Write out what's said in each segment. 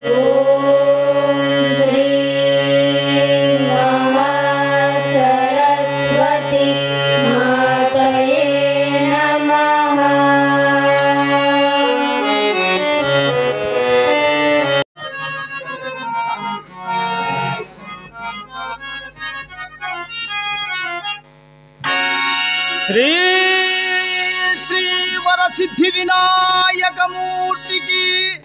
श्री महासरस्वती मातये नमः శ్రీ శ్రీ వరసిద్ధి వినాయక మూర్తికి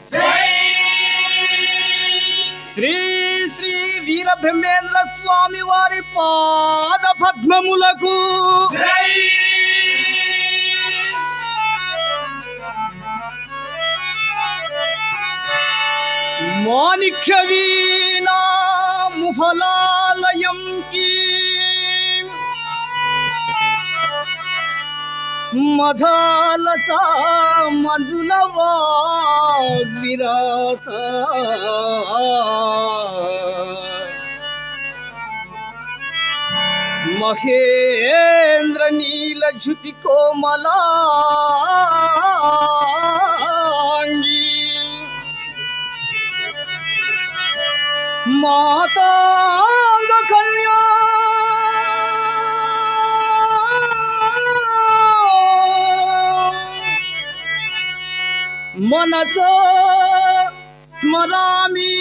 శ్రీ శ్రీ వీరబ్రహ్మేంద్ర స్వామి వారి పాద పద్మములకు మాణిక్య వీణా ముఫలాలయం కి మధాలస మంజుల వాగ్విరాస మహేంద్ర నీలజ్యుతి కోమలాంగి మాతాంగ కన్యా మనస స్మరామి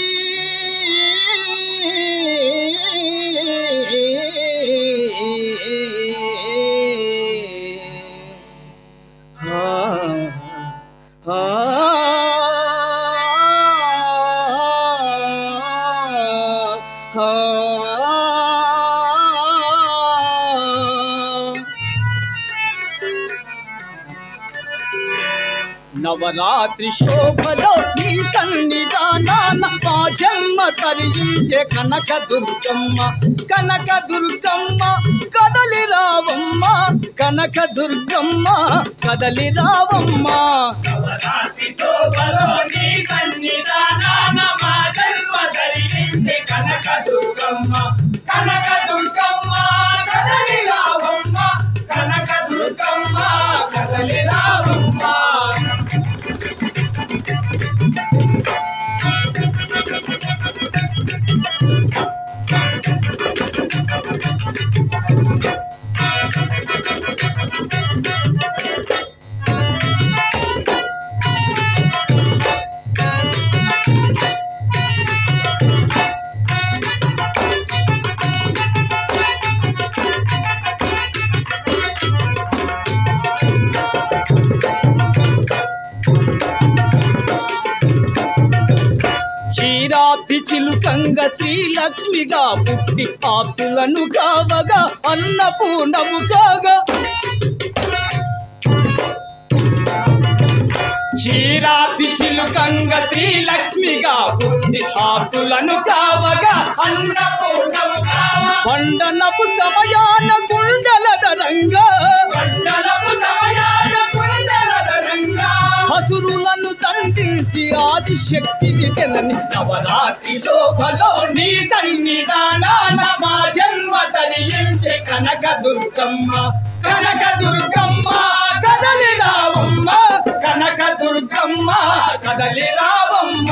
హా హా హా నవరాత్రి శోభలో నీ సన్నిధానాన మా జన్మ తరించే కనక దుర్గమ్మ కనక దుర్గమ్మ కదలి రావమ్మ కనక దుర్గమ్మ కదలి రావమ్మ నవరాత్రి శోభలో నీ సన్నిధానాన మా జన్మ ధరించే కనక దుర్గమ్మ కనక దుర్గమ్మ కదలి రావమ్మ కనక దుర్గమ్మ కదలి రావమ్మ క్షీరాబ్ది చిలుకంగ శ్రీలక్ష్మిగా పుట్టి ఆప్తులను కావగా అన్నపూర్ణము కాగా క్షీరాబ్ది చిలుకంగ శ్రీలక్ష్మిగా పుట్టి ఆప్తులను కావగా అన్నపూర్ణము కావ పండనపు సమయాన గుండెల దరంగా మండలపు సమయాన కుండల ధరంగా హసురులను దండించి ఆదిశక్తిని జనని నవరాత్రి శోభలో నీ సన్నిధానాన మా జన్మ తరించే కనక దుర్గమ్మ కనక దుర్గమ్మ కదలి రావమ్మ కనక దుర్గమ్మ కదలి రావమ్మ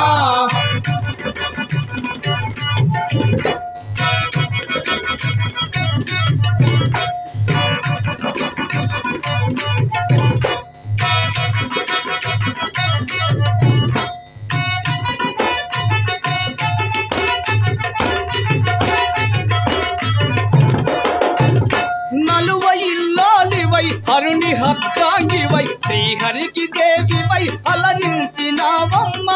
నలువ ఇల్లాలివై అరుణి హర్తాంగివై శ్రీహరికి దేవివై అలరించినావమ్మ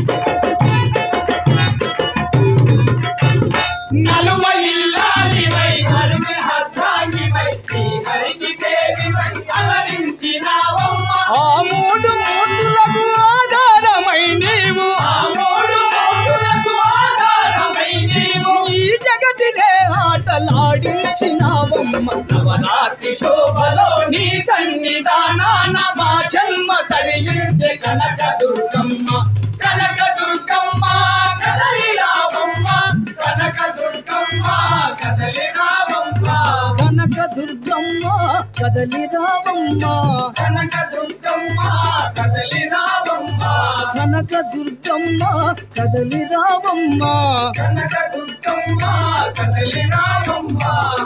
నలువ ఇల్లాలివై అరుణి హద్దాంగివై శ్రీహరికి దేవివై అలరించినావమ్మ ఆ మూడు మూర్తులకు ఆధారమై నీవు ఆ మూడు మోటులకు ఆధారమై నీవు ఈ జగతినే ఆటలాడించినావమ్మ నవరాత్రి శోభలో నీ సన్నిధానాన మా జన్మ తరించే కనక దుర్గమ్మ కనక దుర్గమ్మ కదలి రావమ్మ కనక దుర్గమ్మ కదలి రావమ్మ కనక దుర్గమ్మ కదలి రావమ్మ కనక దుర్గమ్మ కదలి రావమ్మ కనక కనక దుర్గమ్మ కదలి రావమ్మ కనక దుర్గమ్మ కదలి రామమ్మ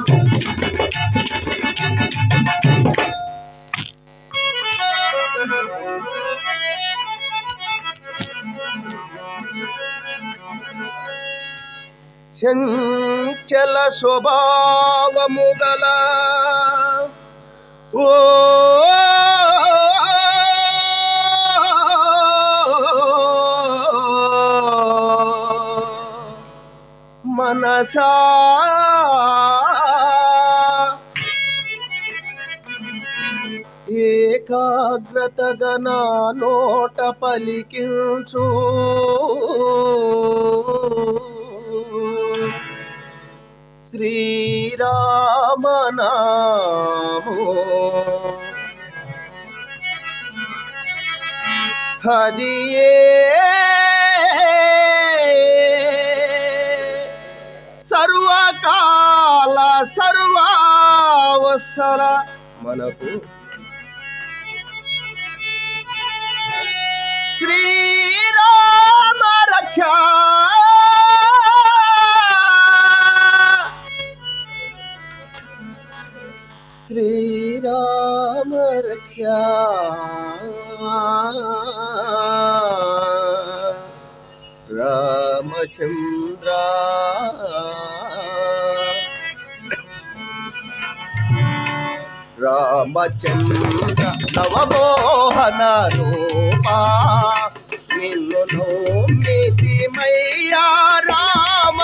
చంచల స్వభావము గల ఓ మనసా ఏకాగ్రతగా నా నోట పలికించు శ్రీరామనామో హదియే సర్వకాల సర్వావసర మనకు శ్రీరామ రక్ష శ్రీరామ రక్ష రామచంద్ర రామచంద్ర నవమోహన రూపా నిన్ను నోమితిమయ్యా రామ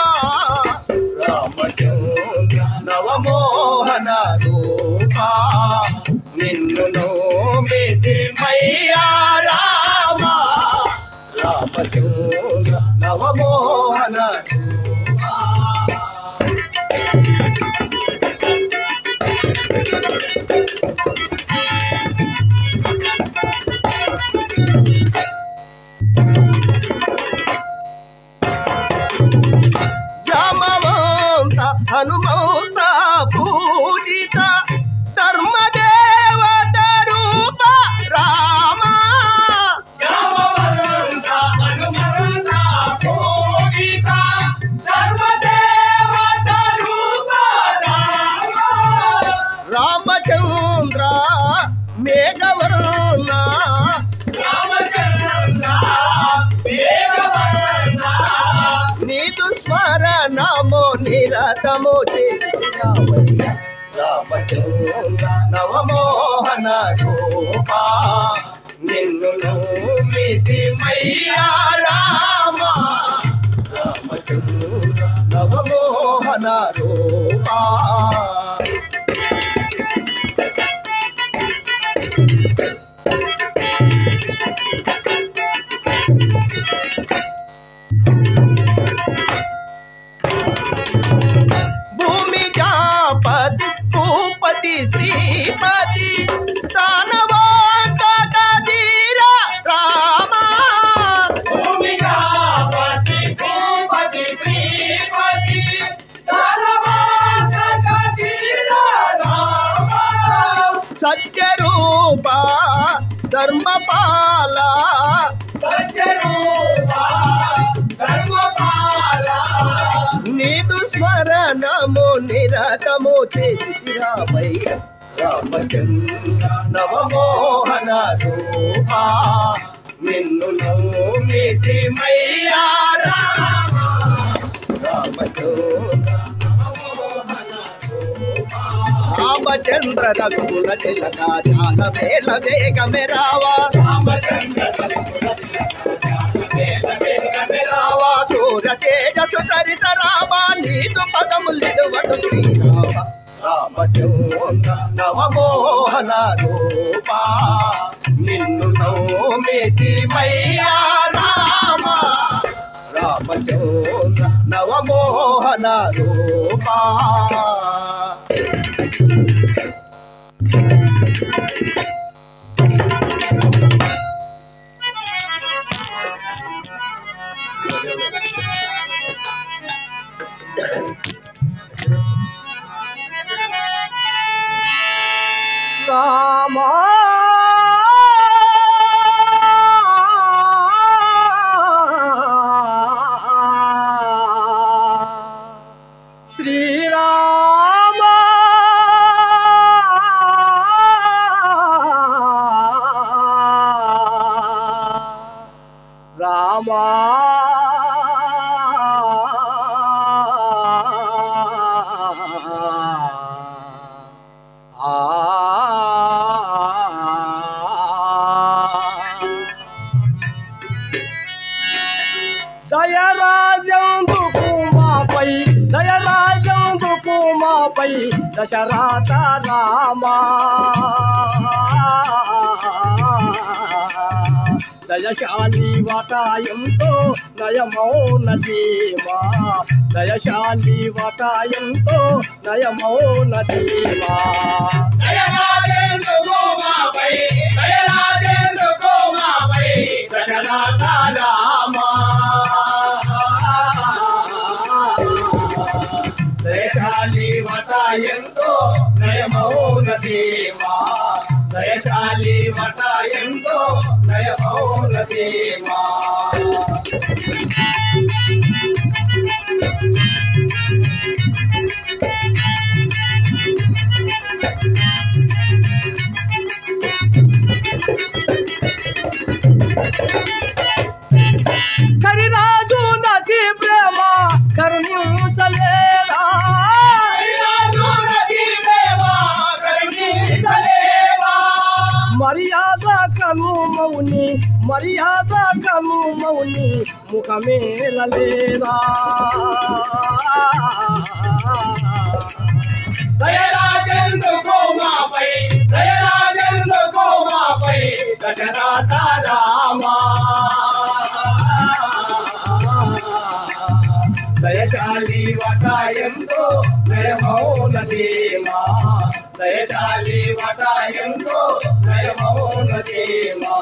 రామచంద్ర నవమోహన రూపా నిన్ను నోమితిమయ్యా రామ రామచంద్ర నవమోహన రూపా జామవంత హనుమంత పూజిత ధర్మదేవత రూప రామ జామవంత హనుమంత పూజిత ధర్మదేవత రూప రామ రామచంద్ర మేఘవర్ణ రామచంద్ర వేగవర్ణ నీదు స్మరణము నిరతము చేసినావయ్య. రామచంద్ర నవమోహన రూపా నిన్ను నోమితి మయ్యా రామ రామచంద్ర నవమోహన రూపా భూమి జాపతి భూపతి శ్రీపతి దానవాంతక ధీర రామ భూమికాపతి భూపతి శ్రీపతి ధనవాంతక తీర రామ సత్యరూప ధర్మపాల సత్యరూప ధర్మపాల నీదు స్మరణము నిరతము చేసి రామయ్య రామచంద్ర నవమోహన రూపా నిన్ను నోమితి మయ్యా రామ రామచంద్ర రామచంద్ర రఘుల తిలక చాల వేల వేగమే రావా రావా సూర్య తేజసు చరిత రావా నీదు పదములిడువడు శ్రీరామ రామచంద్ర నవమోహన రూపా నిన్ను నోమితి మయ్యా రామ రామచంద్ర నవమోహన రూపా రామా దయరాజందుకు మాపై దయరాజందుకు మాపై దశరథ రామా దయశాలి వటాయంతో నయమౌనదీమా దయశాలి వటాయంతో నయమౌనదీమా దయరాజేంద్ర గోమాపై దయరాజేంద్ర గోమాపై దశరథ రామా దయశాలి వట ఎంతో నయమౌన దేవా దయశాలి వట ఎంతో నయమౌన దేవా కరిరాజు నటి ప్రేమ కరుణించలేదా హరిరాజు నది దేవా కరుణించలేవా మర్యాద కను మౌని మర్యాద కను మౌని ముఖమేలలేదా దయరాజేంద్ర గోమాపై దయరాజేంద్ర గోమాపై దశరథ రామా దయశాలి వట ఎంతో నయమౌన దేవా దయశాలి వట ఎంతో నయమౌన దేవా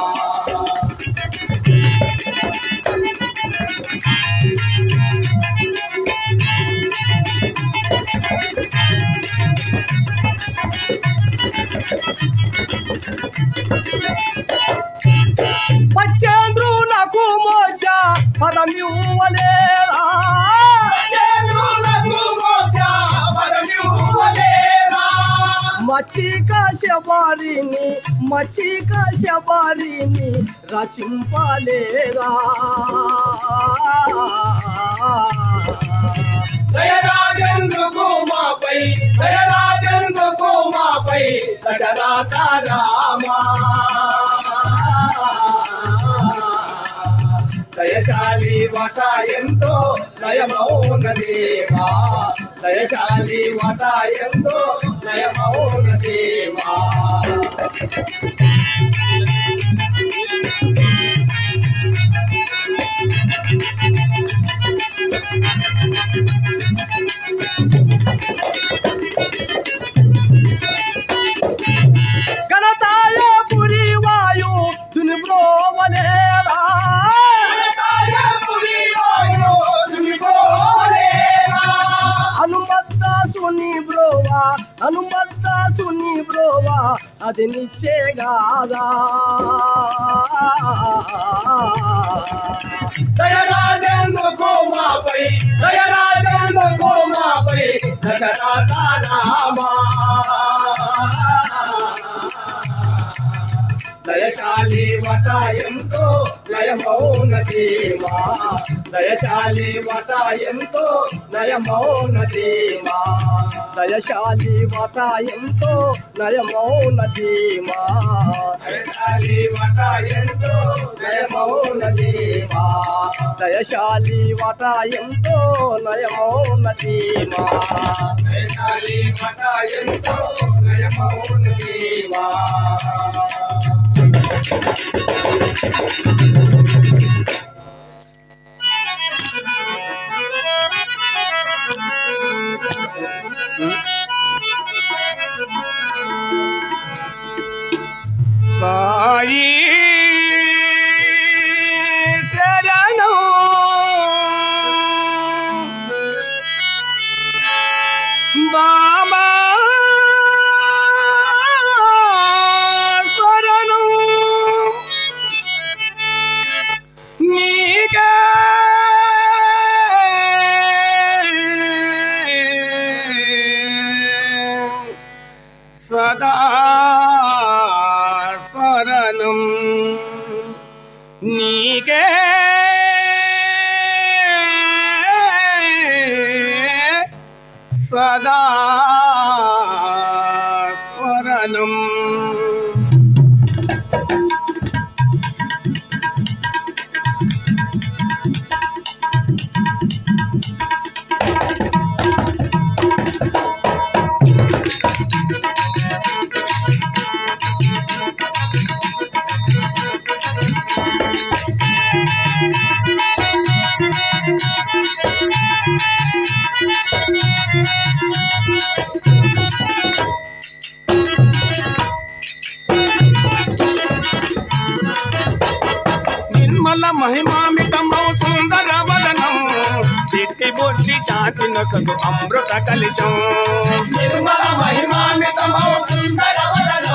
పచ్చేంద్రులకు మోచ పదమివ్వలేదా చంద్రులకు మోక్ష పదమివ్వలేదా? మచ్చిక శబరిని మచ్చిక శబరిని రచింపలేదా దయరాజేంద్ర గోమాపై దయరాజేంద్ర గోమాపై దశరథ రామా దయశాలి వట ఎంతో నయమౌన దేవా దయశాలి వట ఎంతో నయమౌన దేవా గణతాయ పురి వాయు తుని బ్రోవలేదా హనుమద్ద సుని బ్రోవా హనుమద్ద సుని బ్రోవా అది నిచ్చే గాదా దయరాజేంద్ర గోమాపై దయరాజేంద్ర గోమాపై దశరథ రామా దయశాలి వట ఎంతో నయమౌన దేవా దయశాలి వట ఎంతో నయమౌన దేవా దయశాలి వట ఎంతో నయమౌన ధీమా దయశాలి వట ఎంతో నయమౌన దేవా దయశాలి వట ఎంతో నయమౌన ధీమా దయశాలి వట ఎంతో నయమౌన దేవా సాయి శరణం బామా స్వరణం నీకే సదా స్మరణం నిర్మల మహిమామితమౌ సుందర వదనం చిట్టి బుద్ధి శాంతి నొసగు అమృత కలిశం నిర్మల మహిమాన్వితమౌ సుందర వదనో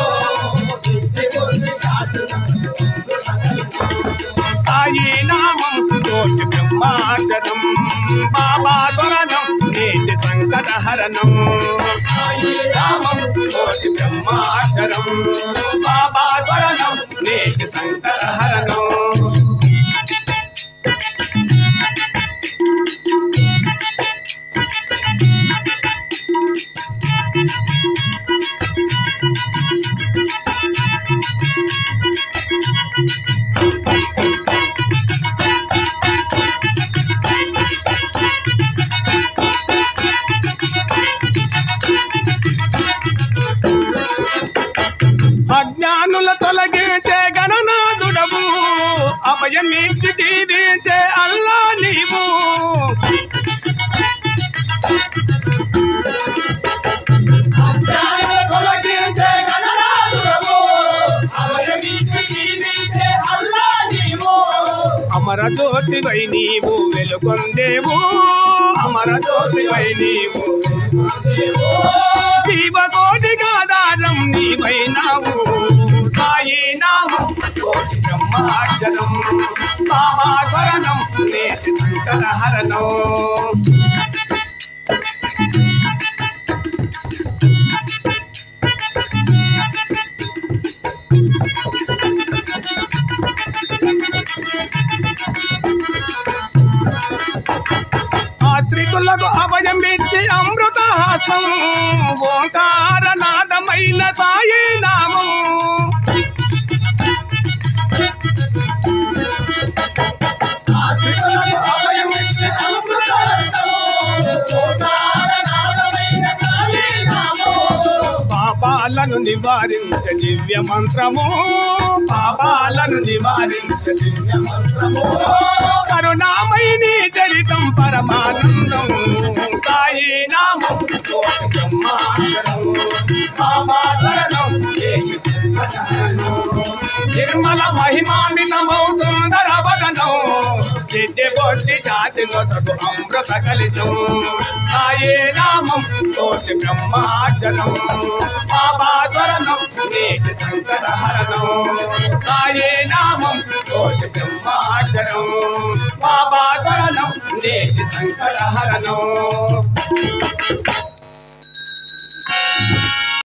సాయి నామం కోటి బ్రహ్మాచరం బాబా స్వరణం నేటి సంకట హరణం సాయి నామం కోటి బ్రహ్మాచరం బాబా స్వరణం నేటి సంకట హరణం అజ్ఞానుల తొలగించే గణనాథుడవు అభయమిచ్చి దీవించే అల్లా నీవు తొలగించే గణనాథుడవు అవయమిచ్చి జీవించే అల్లా నీవు అమర జ్యోతివై నీవు వెలుగొందేవు అమర జ్యోతివై నీవు జీవకోటి ఆధారం నీవైనావు సాయి నామం కోటి బ్రహ్మాచరం బాబా స్వరణం నేటి సంకట హరణం ఆశ్రితులకు అభయం ఇచ్చి అమృత హాసం ఓంకార నాదమైన సాయి నామం ఆత్మలకు అభయమిచ్చే అమృతార్థము ఓంకారనాదమైన సాయి నామము పాపాలను నివారించ దివ్య మంత్రము పాపాలను నివారించ దివ్య మంత్రము కరుణామయిని చరితం పరమానందం సాయి నామం కోటి బ్రహ్మాండం బాబా శరణం ఏమి శరణం. నిర్మల మహిమామితమౌ సుందర వదనం సిద్ధి బొట్టి శాంతి నొసగు అమృత కలిశం సాయే నామం కోటి బ్రహ్మాచలం బాబా స్వరణం నేటి సంకట హరణం సాయే నామం కోటి బ్రహ్మాచలం బాబా స్వరణం నేటి సంకట హరణం